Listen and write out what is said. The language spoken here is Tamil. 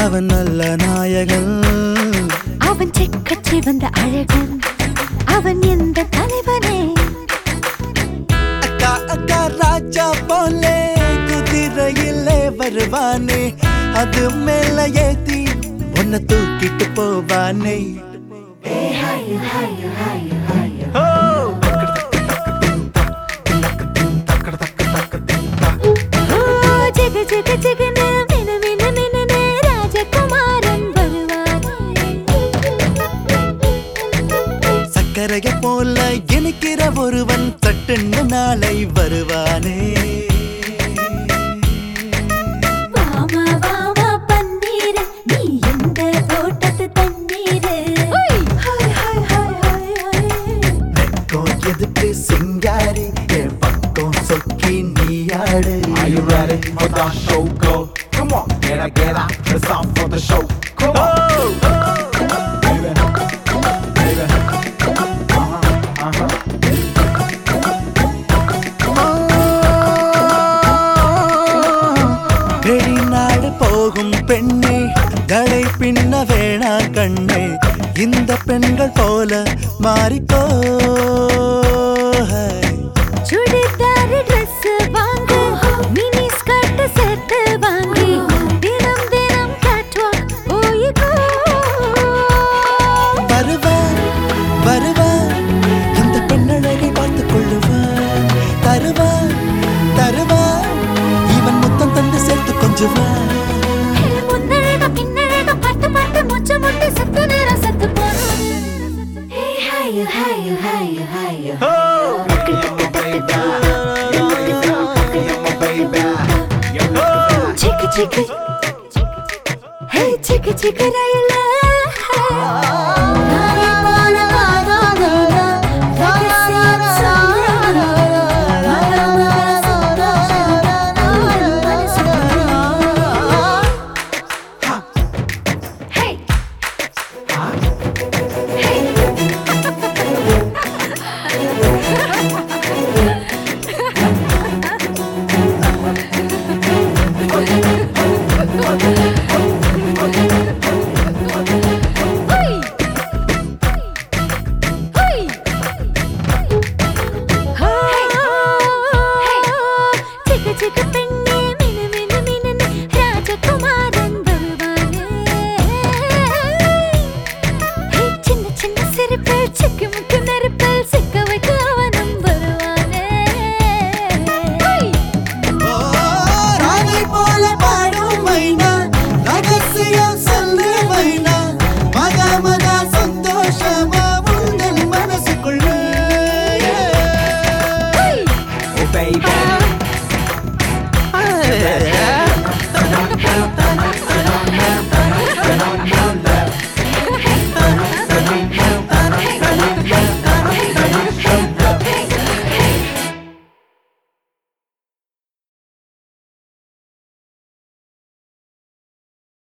அவன் நல்ல நாயகன் அவன் செக்கச்சி வந்த அழகன் அவன் எந்த தலைவனே அக்கா அக்கா ராஜா போலே குதிரையிலே வருவானே அது மேல ஏத்தி உன்னை தூக்கிட்டு போவானே ஓ! ஓ, ஜெக ஜெக ஜெகன மின மின மினனே ராஜகுமாரன் வருவானே சக்கரைய போல இனிக்கிற ஒருவன் சட்டுன்னு நாளை வருவானே வாமா வாமா பன்னீர் நீ எந்த தோட்டத்து தண்ணீர் hi hi hi hi hi வெட்கம் எதுக்கு சிங்காரி என் பக்கம் சொக்கி நீயாடு Are you ready for the show go? Come on, get up, get up. It's time for the show. Come on, baby. Baby. Uh-huh, uh-huh. வெளிநாடு போகும் பெண்ணே தலை பின்ன வேணா கண்ணே இந்த பெண்கள் போல மாறிக்கோ சுடிதார் Dress வாங்கு மினி ஸ்கர்ட் சேர்த்து வாங்கி தினம் தினம் catwalk போயிக்கோ வருவான் வருவான் இந்த பெண்ணழகை பார்த்து கொள்ளுவான் தருவான் தருவான் இவன் மொத்தம் தந்து சேர்த்து கொஞ்சுவான் முன்னழக பின்னழக பார்த்து பார்த்து மூச்சு முட்டி செத்து நேரம் செத்து போனோம் ஹாய் ஹாய் ஹாய் ஹாய் சிக்கு சிக்கு ஹே சிக்கு சிக்கு ரயில்ல நாயை போல வாராதா ரகசியம் சொல்றாதா மகமக சந்தோஷம் மனசுக்குள்ள Hey! Hey!